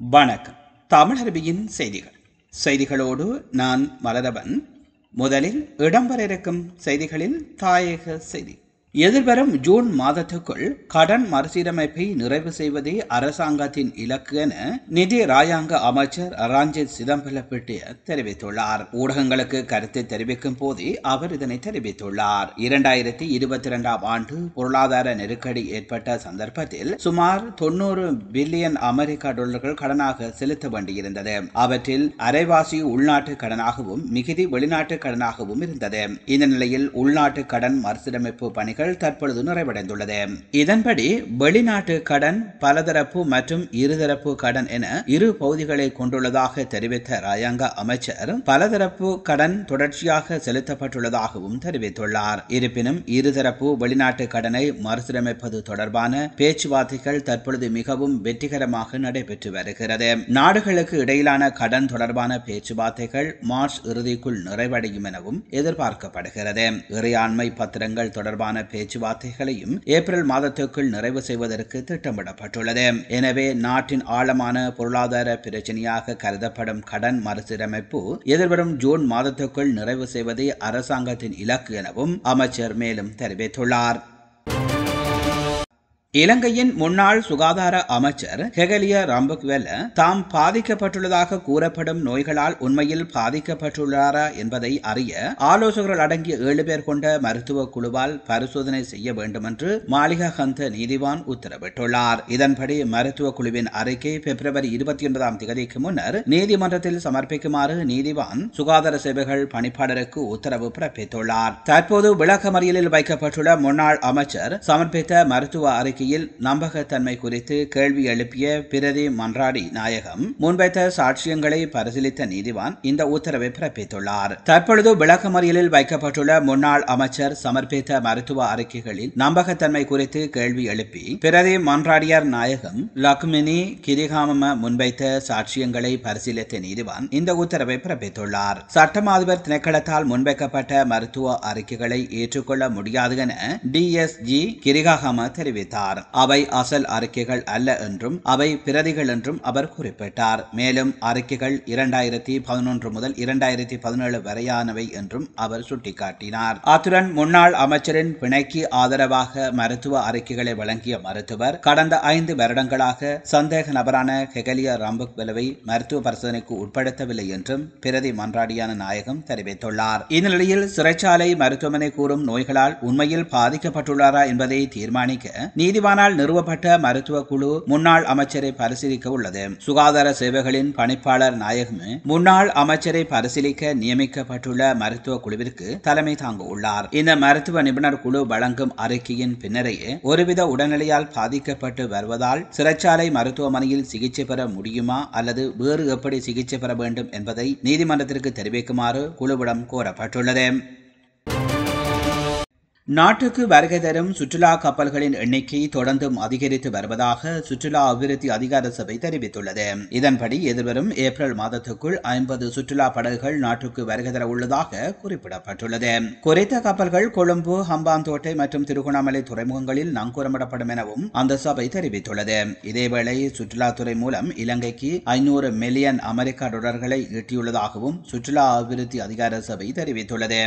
வணக்கம் தமிழருவியின் செய்திகள் செய்திகளோடு நான் மலரவன் முதலில் இடம்பெற இருக்கும் செய்திகளில் தாயக செய்தி எதிர்வரும் ஜூன் மாதத்துக்குள் கடன் மறுசீரமைப்பை நிறைவு செய்வதே அரசாங்கத்தின் இலக்கு என நிதி ராயாங்க அமைச்சர் ரஞ்சித் சிதம்பலப்பிட்டிய தெரிவித்துள்ளார் ஊடகங்களுக்கு கருத்து தெரிவிக்கும் போதே அவர் இதனை தெரிவித்துள்ளார் இரண்டாயிரத்தி இருபத்தி இரண்டாம் ஆண்டு பொருளாதார நெருக்கடி ஏற்பட்ட சந்தர்ப்பத்தில் சுமார் தொண்ணூறு பில்லியன் அமெரிக்க டாலர்கள் கடனாக செலுத்த வேண்டியிருந்தது அவற்றில் அரைவாசி உள்நாட்டு கடனாகவும் மிகுதி வெளிநாட்டு கடனாகவும் இருந்தது இந்த நிலையில் உள்நாட்டு கடன் மறுசீரமைப்பு பணிகள் தற்பொழுது நிறைவடைந்துள்ளது இதன்படி வெளிநாட்டு கடன் பலதரப்பு மற்றும் இருதரப்பு கடன் என இரு பகுதிகளை கொண்டுள்ளதாக தெரிவித்த ராயாங்க அமைச்சர் பலதரப்பு கடன் தொடர்ச்சியாக செலுத்தப்பட்டுள்ளதாகவும் தெரிவித்துள்ளார் இருப்பினும் இருதரப்பு வெளிநாட்டு கடனை மறுசீரமைப்பது தொடர்பான பேச்சுவார்த்தைகள் தற்பொழுது மிகவும் வெற்றிகரமாக நடைபெற்று வருகிறது நாடுகளுக்கு இடையிலான கடன் தொடர்பான பேச்சுவார்த்தைகள் மார்ச் இறுதிக்குள் நிறைவடையும் எனவும் எதிர்பார்க்கப்படுகிறது இறையாண்மை பத்திரங்கள் தொடர்பான பேச்சுவார்த்தைகளையும் ஏப்ரல் மாதத்துக்குள் நிறைவு செய்வதற்கு திட்டமிடப்பட்டுள்ளது எனவே நாட்டின் ஆழமான பொருளாதார பிரச்சனையாக கருதப்படும் கடன் மறுசீரமைப்பு எதிர்வரும் ஜூன் மாதத்துக்குள் நிறைவு செய்வதே அரசாங்கத்தின் இலக்கு எனவும் அமைச்சர் மேலும் தெரிவித்துள்ளார் இலங்கையின் முன்னாள் சுகாதார அமைச்சர் ஹெகலிய ரம்புக்வெல்ல தாம் பாதிக்கப்பட்டுள்ளதாக கூறப்படும் நோய்களால் உண்மையில் பாதிக்கப்பட்டுள்ளாரா என்பதை அறிய ஆலோசகர்கள் அடங்கிய ஏழு பேர் கொண்ட மருத்துவ குழுவால் பரிசோதனை செய்ய வேண்டும் என்று மாளிகா ஹந்த நீதிவான் உத்தரவிட்டுள்ளார் இதன்படி மருத்துவ குழுவின் அறிக்கை பிப்ரவரி இருபத்தி ஒன்பதாம் தேதிக்கு முன்னர் நீதிமன்றத்தில் சமர்ப்பிக்குமாறு நீதிவான் சுகாதார சேவைகள் பணிப்பாளருக்கு உத்தரவு பிறப்பித்துள்ளார் தற்போது விளக்கமறியலில் வைக்கப்பட்டுள்ள முன்னாள் அமைச்சர் சமர்ப்பித்த மருத்துவ அறிக்கை அறிக்கையில் நம்பகத்தன்மை குறித்து கேள்வி எழுப்பிய பிரதி மன்றாடி நாயகம் முன்வைத்த சாட்சியங்களை பரிசீலித்த நீதிவான் இந்த உத்தரவை பிறப்பித்துள்ளார் தற்பொழுது விளக்கமறியலில் வைக்கப்பட்டுள்ள முன்னாள் அமைச்சர் சமர்ப்பித்த மருத்துவ அறிக்கைகளில் நம்பகத்தன்மை குறித்து கேள்வி எழுப்பி பிரதி மன்றாடியார் நாயகம் லக்மினி கிரிகாம முன்வைத்த சாட்சியங்களை பரிசீலித்த நீதிவான் இந்த உத்தரவை பிறப்பித்துள்ளார் சட்டம் அதிபர் திணைக்களத்தால் முன்வைக்கப்பட்ட மருத்துவ அறிக்கைகளை ஏற்றுக்கொள்ள முடியாது என டிஎஸ்ஜி கிரிகாகம தெரிவித்தார் தெரிவித்தார் அவை அசல் அறிக்கைகள் அல்ல என்றும் அவை பிரதிகள் என்றும் அவர் குறிப்பிட்டார் மேலும் அறிக்கைகள் இரண்டாயிரத்தி பதினொன்று முதல் இரண்டாயிரத்தி பதினேழு வரையானவை என்றும் அவர் சுட்டிக்காட்டினார் அத்துடன் முன்னாள் அமைச்சரின் பிணைக்கு ஆதரவாக மருத்துவ அறிக்கைகளை வழங்கிய மருத்துவர் கடந்த ஐந்து வருடங்களாக சந்தேக நபரான ஹெகலியா ரம்புக்வெலவை மருத்துவ பரிசோதனைக்கு உட்படுத்தவில்லை என்றும் பிரதி மன்றாடியான நாயகம் தெரிவித்துள்ளார் இந்நிலையில் சிறைச்சாலை மருத்துவமனை கூறும் நோய்களால் உண்மையில் பாதிக்கப்பட்டுள்ளாரா என்பதை தீர்மானிக்க நீதிவானால் நிறுவப்பட்ட மருத்துவ குழு முன்னாள் அமைச்சரை பரிசீலிக்க உள்ளது சுகாதார சேவைகளின் பணிப்பாளர் நாயகமே முன்னாள் அமைச்சரை பரிசீலிக்க நியமிக்கப்பட்டுள்ள மருத்துவ குழுவிற்கு தலைமை தாங்க உள்ளார் இந்த மருத்துவ நிபுணர் குழு வழங்கும் அறிக்கையின் பின்னரையே ஒருவித உடல்நிலையால் பாதிக்கப்பட்டு வருவதால் சிறைச்சாலை மருத்துவமனையில் சிகிச்சை பெற முடியுமா அல்லது வேறு எப்படி சிகிச்சை பெற வேண்டும் என்பதை நீதிமன்றத்திற்கு தெரிவிக்குமாறு குழுவிடம் கோரப்பட்டுள்ளது நாட்டுக்கு வருகை தரும் சுற்றுலா கப்பல்களின் எண்ணிக்கை தொடர்ந்தும் அதிகரித்து வருவதாக சுற்றுலா அபிவிருத்தி அதிகார சபை தெரிவித்துள்ளது இதன்படி எதிர்வரும் ஏப்ரல் மாதத்துக்குள் ஐம்பது சுற்றுலா படகுகள் நாட்டுக்கு வருகை தர உள்ளதாக குறிப்பிடப்பட்டுள்ளது குறித்த கப்பல்கள் கொழும்பு ஹம்பாந்தோட்டை மற்றும் திருகோணாமலை துறைமுகங்களில் நங்கூரமிடப்படும் எனவும் அந்த சபை தெரிவித்துள்ளது இதேவேளை சுற்றுலாத்துறை மூலம் இலங்கைக்கு ஐநூறு மில்லியன் அமெரிக்க டாலர்களை ஈட்டியுள்ளதாகவும் சுற்றுலா அபிவிருத்தி அதிகார சபை தெரிவித்துள்ளது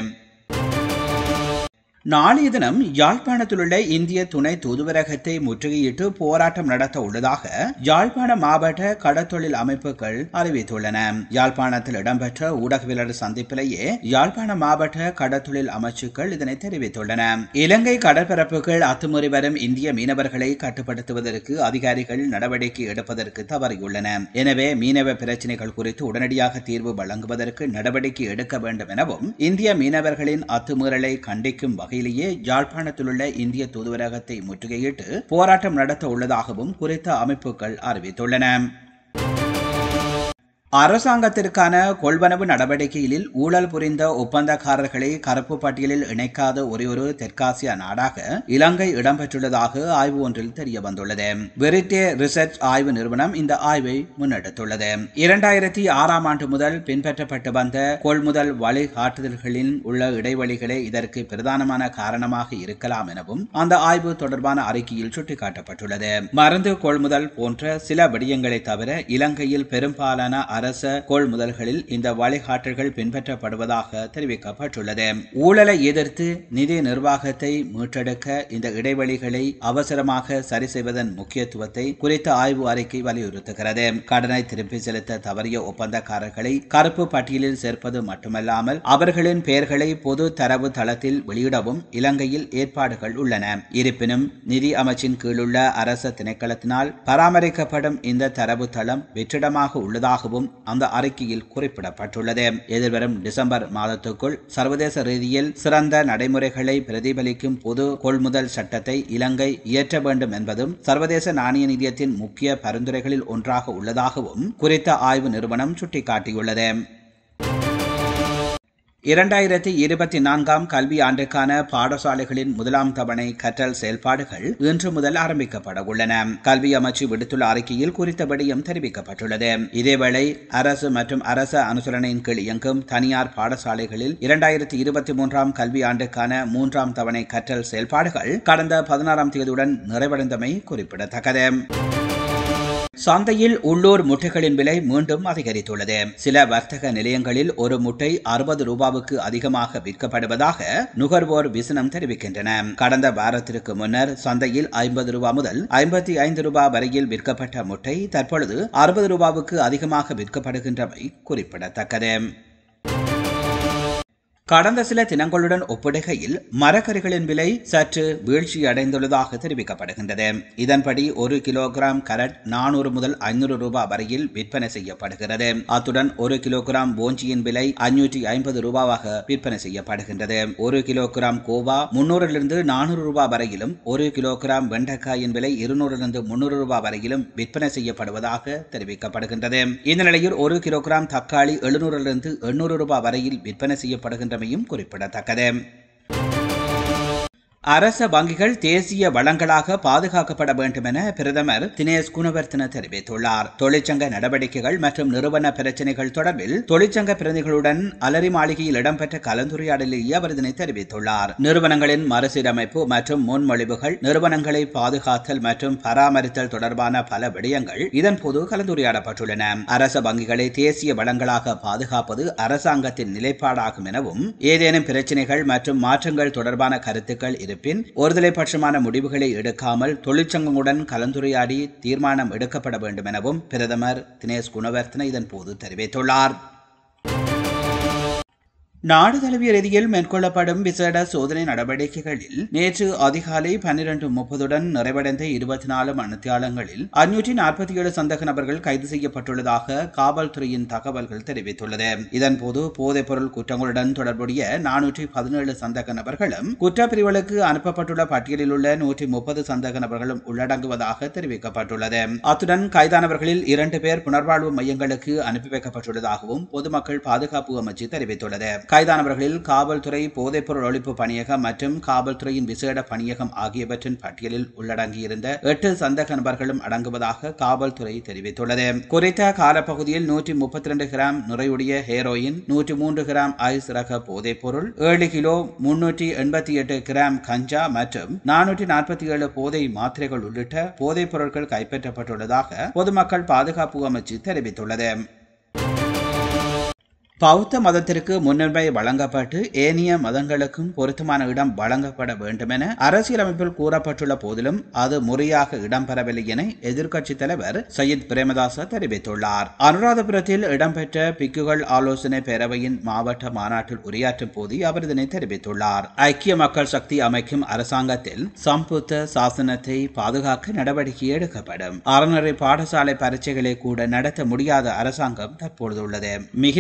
நாளைய தினம் யாழ்ப்பாணத்தில் உள்ள இந்திய துணை தூதுவரகத்தை முற்றுகையிட்டு போராட்டம் நடத்த உள்ளதாக யாழ்ப்பாண மாவட்ட கடத்தொழில் அமைப்புகள் அறிவித்துள்ளன யாழ்ப்பாணத்தில் இடம்பெற்ற ஊடகவியலர் சந்திப்பிலேயே யாழ்ப்பாண மாவட்ட கடத்தொழில் அமைச்சுக்கள் இதனை தெரிவித்துள்ளன இலங்கை கடற்பரப்புகள் அத்துமுறை வரும் இந்திய மீனவர்களை கட்டுப்படுத்துவதற்கு அதிகாரிகள் நடவடிக்கை எடுப்பதற்கு தவறியுள்ளன எனவே மீனவ பிரச்சினைகள் குறித்து உடனடியாக தீர்வு வழங்குவதற்கு நடவடிக்கை எடுக்க வேண்டும் எனவும் இந்திய மீனவர்களின் அத்துமீறலை கண்டிக்கும் வகையிலேயே யாழ்ப்பாணத்தில் உள்ள இந்திய தூதுவரகத்தை முற்றுகையிட்டு போராட்டம் நடத்த உள்ளதாகவும் குறித்த அமைப்புகள் அறிவித்துள்ளன அரசாங்கத்திற்கான கொள்வனவு நடவடிக்கைகளில் ஊழல் புரிந்த ஒப்பந்தக்காரர்களை கருப்பு பட்டியலில் இணைக்காத ஒரே ஒரு தெற்காசிய நாடாக இலங்கை இடம்பெற்றுள்ளதாக ஆய்வு ஒன்றில் தெரிய வந்துள்ளது வெரிட்டே ரிசர்ச் ஆய்வு நிறுவனம் இந்த ஆய்வை முன்னெடுத்துள்ளது இரண்டாயிரத்தி ஆறாம் ஆண்டு முதல் பின்பற்றப்பட்டு வந்த கொள்முதல் வழிகாட்டுதல்களில் உள்ள இடைவெளிகளே இதற்கு பிரதானமான காரணமாக இருக்கலாம் எனவும் அந்த ஆய்வு தொடர்பான அறிக்கையில் சுட்டிக்காட்டப்பட்டுள்ளது மருந்து கொள்முதல் போன்ற சில விடயங்களை தவிர இலங்கையில் பெரும்பாலான அரச கொள்முதல்களில் இந்த வழிகாட்டல்கள் பின்பற்றப்படுவதாக தெரிவிக்கப்பட்டுள்ளது ஊழலை எதிர்த்து நிதி நிர்வாகத்தை மீட்டெடுக்க இந்த இடைவெளிகளை அவசரமாக சரி செய்வதன் முக்கியத்துவத்தை குறித்த ஆய்வு அறிக்கை வலியுறுத்துகிறது கடனை திருப்பி செலுத்த தவறிய ஒப்பந்தக்காரர்களை கருப்பு பட்டியலில் சேர்ப்பது மட்டுமல்லாமல் அவர்களின் பெயர்களை பொது தரவு தளத்தில் வெளியிடவும் இலங்கையில் ஏற்பாடுகள் உள்ளன இருப்பினும் நிதி அமைச்சின் கீழுள்ள அரச திணைக்களத்தினால் பராமரிக்கப்படும் இந்த தரவு தளம் வெற்றிடமாக உள்ளதாகவும் அந்த அறிக்கையில் குறிப்பிடப்பட்டுள்ளது எதிர்வரும் டிசம்பர் மாதத்துக்குள் சர்வதேச ரீதியில் சிறந்த நடைமுறைகளை பிரதிபலிக்கும் பொது கொள்முதல் சட்டத்தை இலங்கை இயற்ற வேண்டும் என்பதும் சர்வதேச நாணய நிதியத்தின் முக்கிய பரிந்துரைகளில் ஒன்றாக உள்ளதாகவும் குறித்த ஆய்வு நிறுவனம் சுட்டிக்காட்டியுள்ளது இரண்டாயிரத்தி இருபத்தி நான்காம் கல்வி ஆண்டுக்கான பாடசாலைகளின் முதலாம் தவணை கற்றல் செயல்பாடுகள் இன்று முதல் ஆரம்பிக்கப்பட உள்ளன கல்வி அமைச்சு விடுத்துள்ள அறிக்கையில் குறித்த விடயம் தெரிவிக்கப்பட்டுள்ளது இதேவேளை அரசு மற்றும் அரச அனுசரணையின் கீழ் இயங்கும் தனியார் பாடசாலைகளில் இரண்டாயிரத்தி இருபத்தி மூன்றாம் கல்வி ஆண்டுக்கான மூன்றாம் தவணை கற்றல் செயல்பாடுகள் கடந்த பதினாறாம் தேதியுடன் நிறைவடைந்தமை குறிப்பிடத்தக்கது சந்தையில் உள்ளூர் முட்டைகளின் விலை மீண்டும் அதிகரித்துள்ளது சில வர்த்தக நிலையங்களில் ஒரு முட்டை அறுபது ரூபாவுக்கு அதிகமாக விற்கப்படுவதாக நுகர்வோர் விசனம் தெரிவிக்கின்றன கடந்த வாரத்திற்கு முன்னர் சந்தையில் ஐம்பது ரூபாய் முதல் ஐம்பத்தி ஐந்து ரூபாய் வரையில் விற்கப்பட்ட முட்டை தற்பொழுது அறுபது ரூபாவுக்கு அதிகமாக விற்கப்படுகின்றமை குறிப்பிடத்தக்கது கடந்த சில தினங்களுடன் ஒப்பிடுகையில் மரக்கறிகளின் விலை சற்று வீழ்ச்சி அடைந்துள்ளதாக தெரிவிக்கப்படுகின்றது இதன்படி ஒரு கிலோகிராம் கரட் நானூறு முதல் ஐநூறு ரூபாய் வரையில் விற்பனை செய்யப்படுகிறது அத்துடன் ஒரு கிலோகிராம் போஞ்சியின் விலை ஐநூற்றி ஐம்பது ரூபாவாக விற்பனை செய்யப்படுகின்றது ஒரு கிலோகிராம் கோவா முன்னூறிலிருந்து நானூறு ரூபாய் வரையிலும் ஒரு கிலோகிராம் வெண்டைக்காயின் விலை இருநூறிலிருந்து முன்னூறு ரூபாய் வரையிலும் விற்பனை செய்யப்படுவதாக தெரிவிக்கப்படுகின்றது இந்த நிலையில் ஒரு கிலோகிராம் தக்காளி எழுநூறிலிருந்து எண்ணூறு ரூபாய் வரையில் விற்பனை செய்யப்படுகின்ற உள்ளமையும் குறிப்பிடத்தக்கது அரச வங்கிகள் தேசிய வளங்களாக பாதுகாக்கப்பட வேண்டும் என பிரதமர் தினேஷ் குணவர்த்தன தெரிவித்துள்ளார் தொழிற்சங்க நடவடிக்கைகள் மற்றும் நிறுவன பிரச்சினைகள் தொடர்பில் தொழிற்சங்க பிரதிகளுடன் அலரி மாளிகையில் இடம்பெற்ற கலந்துரையாடலில் அவர் இதனை தெரிவித்துள்ளார் நிறுவனங்களின் மறுசீரமைப்பு மற்றும் முன்மொழிவுகள் நிறுவனங்களை பாதுகாத்தல் மற்றும் பராமரித்தல் தொடர்பான பல விடயங்கள் இதன்போது கலந்துரையாடப்பட்டுள்ளன அரச வங்கிகளை தேசிய வளங்களாக பாதுகாப்பது அரசாங்கத்தின் நிலைப்பாடாகும் எனவும் ஏதேனும் பிரச்சினைகள் மற்றும் மாற்றங்கள் தொடர்பான கருத்துக்கள் இருப்பின் ஒருதலை பட்சமான முடிவுகளை எடுக்காமல் தொழிற்சங்கங்களுடன் கலந்துரையாடி தீர்மானம் எடுக்கப்பட வேண்டும் எனவும் பிரதமர் தினேஷ் குணவர்த்தன இதன்போது தெரிவித்துள்ளார் நாடு தழுவிய ரீதியில் மேற்கொள்ளப்படும் விசேட சோதனை நடவடிக்கைகளில் நேற்று அதிகாலை பன்னிரண்டு முப்பதுடன் நிறைவடைந்த இருபத்தி நாலு மணித்தியாலங்களில் அஞ்சூற்றி நாற்பத்தி ஏழு சந்தக நபர்கள் கைது செய்யப்பட்டுள்ளதாக காவல்துறையின் தகவல்கள் தெரிவித்துள்ளது இதன்போது போதைப் பொருள் குற்றங்களுடன் தொடர்புடைய நானூற்றி பதினேழு சந்தக நபர்களும் குற்றப்பிரிவுகளுக்கு அனுப்பப்பட்டுள்ள பட்டியலில் உள்ள நூற்றி முப்பது சந்தக நபர்களும் உள்ளடங்குவதாக தெரிவிக்கப்பட்டுள்ளது அத்துடன் கைதானவர்களில் இரண்டு பேர் புனர்வாழ்வு மையங்களுக்கு அனுப்பி வைக்கப்பட்டுள்ளதாகவும் பொதுமக்கள் பாதுகாப்பு அமைச்சு தெரிவித்துள்ளது கைதானவர்களில் காவல்துறை போதைப்பொருள் ஒழிப்பு பணியகம் மற்றும் காவல்துறையின் விசேட பணியகம் ஆகியவற்றின் பட்டியலில் உள்ளடங்கியிருந்த எட்டு சந்தக நபர்களும் அடங்குவதாக காவல்துறை தெரிவித்துள்ளது குறித்த காலப்பகுதியில் நூற்றி முப்பத்தி இரண்டு கிராம் நிறையுடைய ஹேரோயின் நூற்றி மூன்று கிராம் ஐஸ் ரக போதைப்பொருள் ஏழு கிலோ முன்னூற்றி எண்பத்தி எட்டு கிராம் கஞ்சா மற்றும் நானூற்றி நாற்பத்தி ஏழு போதை மாத்திரைகள் உள்ளிட்ட போதைப் பொருட்கள் கைப்பற்றப்பட்டுள்ளதாக பொதுமக்கள் பாதுகாப்பு அமைச்சு தெரிவித்துள்ளது பௌத்த மதத்திற்கு முன்னுரிமை வழங்கப்பட்டு ஏனைய மதங்களுக்கும் பொருத்தமான இடம் வழங்கப்பட வேண்டும் என அரசியலமைப்பில் கூறப்பட்டுள்ள போதிலும் அது முறையாக இடம்பெறவில்லை என எதிர்க்கட்சித் தலைவர் சையத் பிரேமதாச தெரிவித்துள்ளார் அனுராதபுரத்தில் இடம்பெற்ற பிக்குகள் ஆலோசனை பேரவையின் மாவட்ட மாநாட்டில் உரையாற்றும் போது அவர் இதனை தெரிவித்துள்ளார் ஐக்கிய மக்கள் சக்தி அமைக்கும் அரசாங்கத்தில் சம்புத்த சாசனத்தை பாதுகாக்க நடவடிக்கை எடுக்கப்படும் அறநெறி பாடசாலை பரீட்சைகளை கூட நடத்த முடியாத அரசாங்கம் தற்பொழுது உள்ளது மிகுந்தலை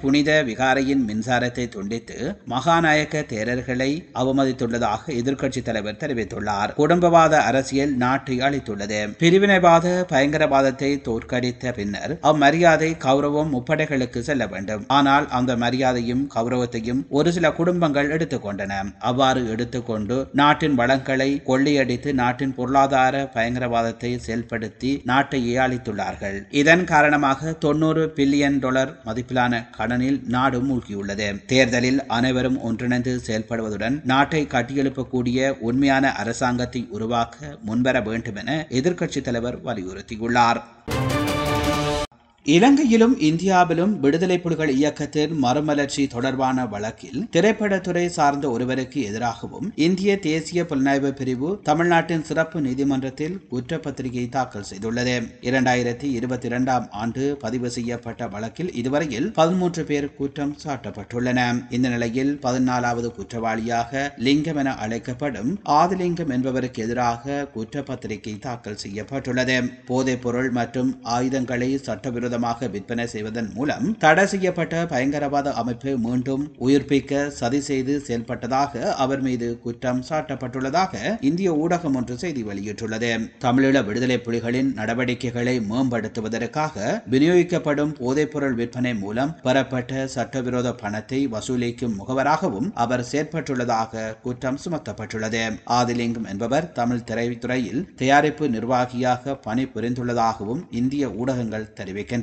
புனித விகாரையின் மின்சாரத்தை துண்டித்து மகாநாயக்க தேரர்களை அவமதித்துள்ளதாக எதிர்க்கட்சித் தலைவர் தெரிவித்துள்ளார் குடும்பவாத அரசியல் நாட்டை அளித்துள்ளது பிரிவினைவாத பயங்கரவாதத்தை தோற்கடித்த பின்னர் அம்மரியாதை கௌரவம் முப்படைகளுக்கு செல்ல வேண்டும் ஆனால் அந்த மரியாதையும் கௌரவத்தையும் ஒரு சில குடும்பங்கள் எடுத்துக்கொண்டன அவ்வாறு எடுத்துக்கொண்டு நாட்டின் வளங்களை கொள்ளையடித்து நாட்டின் பொருளாதார பயங்கரவாதத்தை செயல்படுத்தி நாட்டை ஏயாளித்துள்ளார்கள் இதன் காரணமாக தொண்ணூறு பில்லியன் டாலர் மதிப்பிலான கடனில் நாடு மூழ்கியுள்ளது தேர்தலில் அனைவரும் ஒன்றிணைந்து செயல்படுவதுடன் நாட்டை கட்டியெழுப்பக்கூடிய உண்மையான அரசாங்கத்தை உருவாக்க முன்வர வேண்டும் என எதிர்க்கட்சித் தலைவர் வலியுறுத்தியுள்ளார் இலங்கையிலும் இந்தியாவிலும் விடுதலை புலிகள் இயக்கத்தின் மறுமலர்ச்சி தொடர்பான வழக்கில் திரைப்படத்துறை சார்ந்த ஒருவருக்கு எதிராகவும் இந்திய தேசிய புலனாய்வு பிரிவு தமிழ்நாட்டின் சிறப்பு நீதிமன்றத்தில் குற்றப்பத்திரிகை தாக்கல் செய்துள்ளது இரண்டாயிரத்தி இருபத்தி இரண்டாம் ஆண்டு பதிவு செய்யப்பட்ட வழக்கில் இதுவரையில் பதிமூன்று பேர் குற்றம் சாட்டப்பட்டுள்ளன இந்த நிலையில் பதினாலாவது குற்றவாளியாக லிங்கம் என அழைக்கப்படும் ஆதிலிங்கம் என்பவருக்கு எதிராக குற்றப்பத்திரிகை தாக்கல் செய்யப்பட்டுள்ளது போதைப் பொருள் மற்றும் ஆயுதங்களை சட்டவிரோத விரோதமாக விற்பனை செய்வதன் மூலம் தடை செய்யப்பட்ட பயங்கரவாத அமைப்பை மீண்டும் உயிர்ப்பிக்க சதி செய்து செயல்பட்டதாக அவர் மீது குற்றம் சாட்டப்பட்டுள்ளதாக இந்திய ஊடகம் ஒன்று செய்தி வெளியிட்டுள்ளது தமிழீழ விடுதலை புலிகளின் நடவடிக்கைகளை மேம்படுத்துவதற்காக விநியோகிக்கப்படும் போதைப்பொருள் விற்பனை மூலம் பெறப்பட்ட சட்டவிரோத பணத்தை வசூலிக்கும் முகவராகவும் அவர் செயற்பட்டுள்ளதாக குற்றம் சுமத்தப்பட்டுள்ளது ஆதிலிங்கம் என்பவர் தமிழ் திரைத்துறையில் தயாரிப்பு நிர்வாகியாக பணிபுரிந்துள்ளதாகவும் இந்திய ஊடகங்கள் தெரிவிக்கின்றன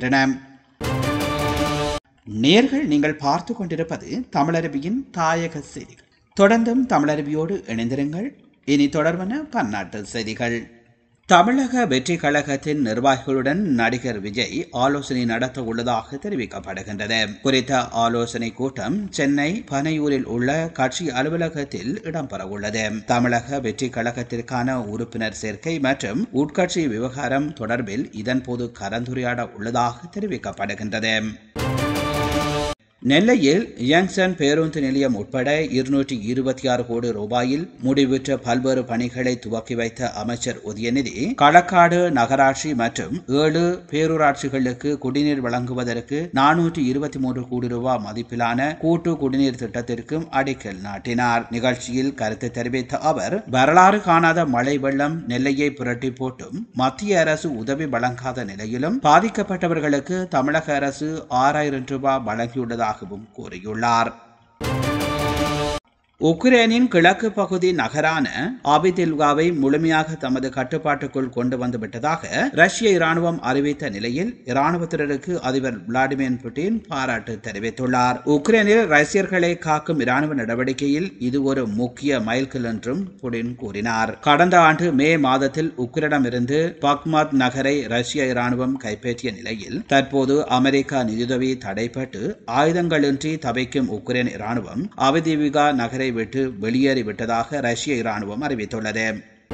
நேர்கள் நீங்கள் பார்த்து கொண்டிருப்பது தமிழருவியின் தாயக செய்திகள் தொடர்ந்தும் தமிழருவியோடு இணைந்திருங்கள் இனி தொடர்பான பன்னாட்டு செய்திகள் தமிழக வெற்றி கழகத்தின் நிர்வாகிகளுடன் நடிகர் விஜய் ஆலோசனை நடத்த உள்ளதாக தெரிவிக்கப்படுகின்றது குறித்த ஆலோசனை கூட்டம் சென்னை பனையூரில் உள்ள கட்சி அலுவலகத்தில் இடம்பெறவுள்ளது தமிழக வெற்றி கழகத்திற்கான உறுப்பினர் சேர்க்கை மற்றும் உட்கட்சி விவகாரம் தொடர்பில் இதன்போது கலந்துரையாட உள்ளதாக தெரிவிக்கப்படுகின்றது நெல்லையில் யங்சன் பேருந்து நிலையம் உட்பட இருநூற்றி இருபத்தி ஆறு கோடி ரூபாயில் முடிவுற்ற பல்வேறு பணிகளை துவக்கி வைத்த அமைச்சர் உதயநிதி களக்காடு நகராட்சி மற்றும் ஏழு பேரூராட்சிகளுக்கு குடிநீர் வழங்குவதற்கு நானூற்றி இருபத்தி மூன்று கோடி ரூபாய் மதிப்பிலான கூட்டு குடிநீர் திட்டத்திற்கும் அடிக்கல் நாட்டினார் நிகழ்ச்சியில் கருத்து தெரிவித்த அவர் வரலாறு காணாத மழை வெள்ளம் நெல்லையை புரட்டி போட்டும் மத்திய அரசு உதவி வழங்காத நிலையிலும் பாதிக்கப்பட்டவர்களுக்கு தமிழக அரசு ஆறாயிரம் ரூபாய் வழங்கியுள்ளதாக உள்ளதாகவும் கூறியுள்ளார் உக்ரைனின் கிழக்கு பகுதி நகரான ஆபிதில்காவை முழுமையாக தமது கட்டுப்பாட்டுக்குள் கொண்டு வந்துவிட்டதாக ரஷ்ய இராணுவம் அறிவித்த நிலையில் இராணுவத்தினருக்கு அதிபர் விளாடிமிர் புட்டின் பாராட்டு தெரிவித்துள்ளார் உக்ரைனில் ரஷ்யர்களை காக்கும் இராணுவ நடவடிக்கையில் இது ஒரு முக்கிய மைல்கல் என்றும் புடின் கூறினார் கடந்த ஆண்டு மே மாதத்தில் உக்ரைனிடமிருந்து பக்மாத் நகரை ரஷ்ய இராணுவம் கைப்பற்றிய நிலையில் தற்போது அமெரிக்கா நிதியுதவி தடைப்பட்டு ஆயுதங்களின்றி தவிக்கும் உக்ரைன் இராணுவம் அவதிவிகா நகரை விட்டு வெளியேறிவிட்டதாக ரஷ்ய இராணுவம் அறிவித்துள்ளது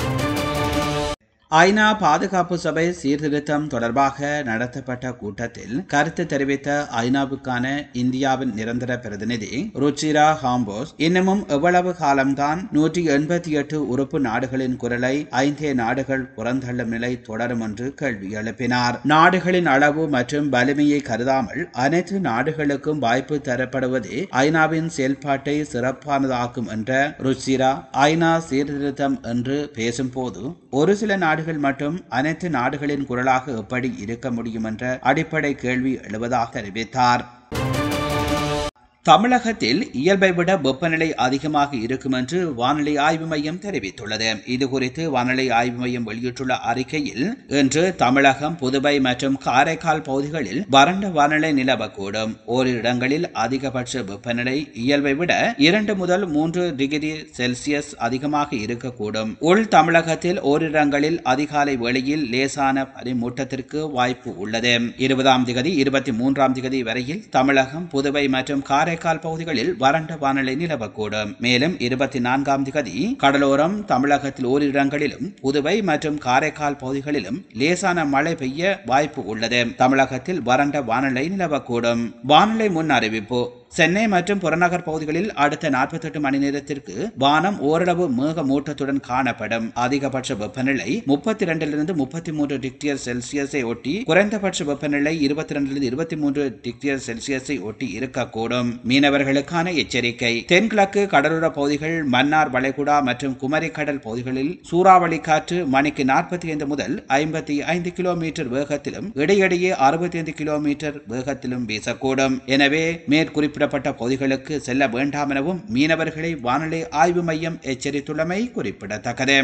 ஐநா பாதுகாப்பு சபை சீர்திருத்தம் தொடர்பாக நடத்தப்பட்ட கூட்டத்தில் கருத்து தெரிவித்த ஐநாவுக்கான இந்தியாவின் நிரந்தர பிரதிநிதி ருச்சிரா ஹாம்போஸ் இன்னமும் எவ்வளவு காலம்தான் நூற்றி எண்பத்தி எட்டு உறுப்பு நாடுகளின் குரலை ஐந்தே நாடுகள் புறந்தள்ளும் நிலை தொடரும் என்று கேள்வி எழுப்பினார் நாடுகளின் அளவு மற்றும் வலிமையை கருதாமல் அனைத்து நாடுகளுக்கும் வாய்ப்பு தரப்படுவதே ஐநாவின் செயல்பாட்டை சிறப்பானதாக்கும் என்ற ருச்சிரா ஐநா சீர்திருத்தம் என்று பேசும்போது ஒரு சில நாடுகள் மட்டும் அனைத்து நாடுகளின் குரலாக எப்படி இருக்க முடியும் என்ற அடிப்படை கேள்வி எழுவதாக தெரிவித்தார் தமிழகத்தில் இயல்பை விட வெப்பநிலை அதிகமாக இருக்கும் என்று வானிலை ஆய்வு மையம் தெரிவித்துள்ளது இது குறித்து வானிலை ஆய்வு மையம் வெளியிட்டுள்ள அறிக்கையில் இன்று தமிழகம் புதுவை மற்றும் காரைக்கால் பகுதிகளில் வறண்ட வானிலை நிலவக்கூடும் ஓரிரு இடங்களில் அதிகபட்ச வெப்பநிலை இயல்பை விட இரண்டு முதல் மூன்று டிகிரி செல்சியஸ் அதிகமாக இருக்கக்கூடும் உள் தமிழகத்தில் ஓரிடங்களில் அதிகாலை வேளையில் லேசான பனிமூட்டத்திற்கு வாய்ப்பு உள்ளது இருபதாம் திகதி இருபத்தி மூன்றாம் திகதி வரையில் தமிழகம் புதுவை மற்றும் காரைக்கால் காரைக்கால் பகுதிகளில் வறண்ட வானிலை நிலவக்கூடும் மேலும் இருபத்தி நான்காம் திகதி கடலோரம் தமிழகத்தில் ஓரிரு இடங்களிலும் புதுவை மற்றும் காரைக்கால் பகுதிகளிலும் லேசான மழை பெய்ய வாய்ப்பு உள்ளது தமிழகத்தில் வறண்ட வானிலை நிலவக்கூடும் வானிலை முன் அறிவிப்பு சென்னை மற்றும் புறநகர் பகுதிகளில் அடுத்த நாற்பத்தெட்டு மணி நேரத்திற்கு வானம் ஓரளவு மேகமூட்டத்துடன் காணப்படும் அதிகபட்ச வெப்பநிலை முப்பத்தி இரண்டிலிருந்து முப்பத்தி மூன்று டிகிரி செல்சியஸை ஒட்டி குறைந்தபட்ச வெப்பநிலை இருபத்தி இரண்டிலிருந்து இருபத்தி மூன்று டிகிரி செல்சியஸை ஒட்டி இருக்கக்கூடும் மீனவர்களுக்கான எச்சரிக்கை தென்கிழக்கு கடலோர பகுதிகள் மன்னார் வளைகுடா மற்றும் குமரி கடல் பகுதிகளில் சூறாவளி காற்று மணிக்கு நாற்பத்தி ஐந்து முதல் ஐம்பத்தி ஐந்து கிலோமீட்டர் வேகத்திலும் இடையிடையே அறுபத்தி ஐந்து கிலோமீட்டர் வேகத்திலும் வீசக்கூடும் எனவே மேற்குறிப்பிடப்பட்ட பகுதிகளுக்கு செல்ல வேண்டாம் எனவும் மீனவர்களை வானிலை ஆய்வு மையம் எச்சரித்துள்ளமை குறிப்பிடத்தக்கது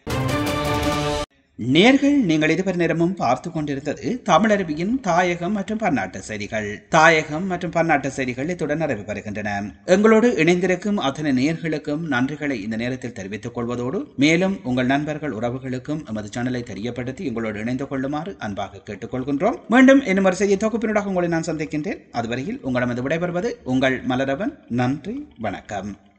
நேர்கள் நீங்கள் இதுவரை நேரமும் பார்த்து கொண்டிருந்தது தமிழருவியின் தாயகம் மற்றும் பன்னாட்டு செய்திகள் தாயகம் மற்றும் பன்னாட்டு செய்திகள் இத்துடன் நிறைவு பெறுகின்றன எங்களோடு இணைந்திருக்கும் அத்தனை நேர்களுக்கும் நன்றிகளை இந்த நேரத்தில் தெரிவித்துக் கொள்வதோடு மேலும் உங்கள் நண்பர்கள் உறவுகளுக்கும் எமது சேனலை தெரியப்படுத்தி எங்களோடு இணைந்து கொள்ளுமாறு அன்பாக கேட்டுக்கொள்கின்றோம் மீண்டும் இன்னும் ஒரு செய்தி தொகுப்பினூடாக உங்களை நான் சந்திக்கின்றேன் அதுவரையில் உங்களிடமது விடைபெறுவது உங்கள் மலரவன் நன்றி வணக்கம்